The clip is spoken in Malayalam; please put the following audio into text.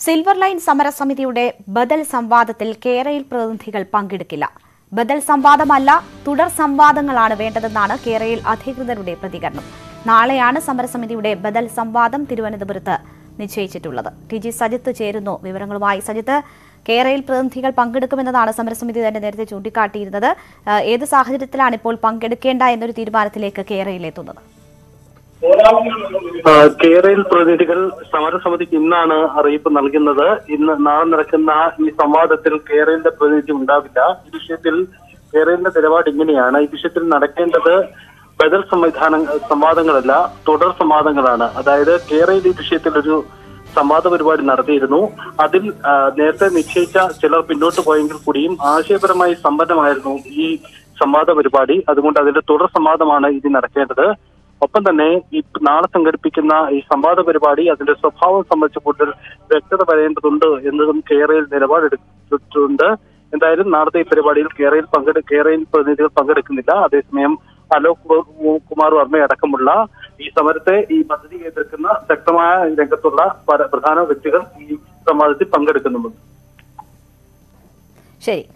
സിൽവർ ലൈൻ സമരസമിതിയുടെ ബദൽ സംവാദത്തിൽ കേരയിൽ പ്രതിനിധികൾ പങ്കെടുക്കില്ല ബദൽ സംവാദമല്ല തുടർ സംവാദങ്ങളാണ് വേണ്ടതെന്നാണ് കേരയിൽ അധികൃതരുടെ പ്രതികരണം നാളെയാണ് സമരസമിതിയുടെ ബദൽ സംവാദം തിരുവനന്തപുരത്ത് നിശ്ചയിച്ചിട്ടുള്ളത് ടി ജി സജിത്ത് ചേരുന്നു വിവരങ്ങളുമായി സജിത്ത് കേരയിൽ പ്രതിനിധികൾ പങ്കെടുക്കുമെന്നതാണ് സമരസമിതി തന്നെ നേരത്തെ ചൂണ്ടിക്കാട്ടിയിരുന്നത് ഏഹ് ഏത് സാഹചര്യത്തിലാണ് ഇപ്പോൾ പങ്കെടുക്കേണ്ട എന്നൊരു തീരുമാനത്തിലേക്ക് കേരയിൽ എത്തുന്നത് ആ, കേരളയിൽ പ്രതിനിധികൾ സമരസമിതിക്ക് ഇന്നാണ് അറിയിപ്പ് നൽകുന്നത് ഇന്ന് നാളെ നടക്കുന്ന ഈ സംവാദത്തിൽ കേരളത്തിന്റെ പ്രതിനിധി ഉണ്ടാവില്ല ഈ വിഷയത്തിൽ കേരളത്തിന്റെ നിലപാട് ഇങ്ങനെയാണ് ഈ വിഷയത്തിൽ നടക്കേണ്ടത് ബദൽ സംവിധാന സംവാദങ്ങളല്ല തുടർ സംവാദങ്ങളാണ് അതായത് കേരളയിൽ ഈ വിഷയത്തിൽ ഒരു സംവാദ പരിപാടി നടത്തിയിരുന്നു അതിൽ ആ, നേരത്തെ നിശ്ചയിച്ച ചിലർ പിന്നോട്ട് പോയെങ്കിൽ കൂടിയും ആശയപരമായി സമ്പന്നമായിരുന്നു ഈ സംവാദ പരിപാടി അതുകൊണ്ട് അതിന്റെ തുടർ സംവാദമാണ് ഇനി നടക്കേണ്ടത് ഒപ്പം തന്നെ ഈ നാളെ സംഘടിപ്പിക്കുന്ന ഈ സംവാദ പരിപാടി അതിന്റെ സ്വഭാവം സംബന്ധിച്ച് കൂടുതൽ വ്യക്തത വരേണ്ടതുണ്ട് എന്നതും കേരളയിൽ നിലപാടെടുത്തിട്ടുണ്ട് എന്തായാലും നാളത്തെ ഈ പരിപാടിയിൽ കേരളയിൽ പങ്കെടു കേരളയിൽ പ്രതിനിധികൾ പങ്കെടുക്കുന്നില്ല അതേസമയം അലോക് കു- കുമാർ വർമ്മ അടക്കമുള്ള ഈ സമരത്തെ ഈ പദ്ധതി എതിർക്കുന്ന ശക്തമായ രംഗത്തുള്ള പല പ്രധാന വ്യക്തികൾ ഈ സംവാദത്തിൽ പങ്കെടുക്കുന്നുമുണ്ട് ശരി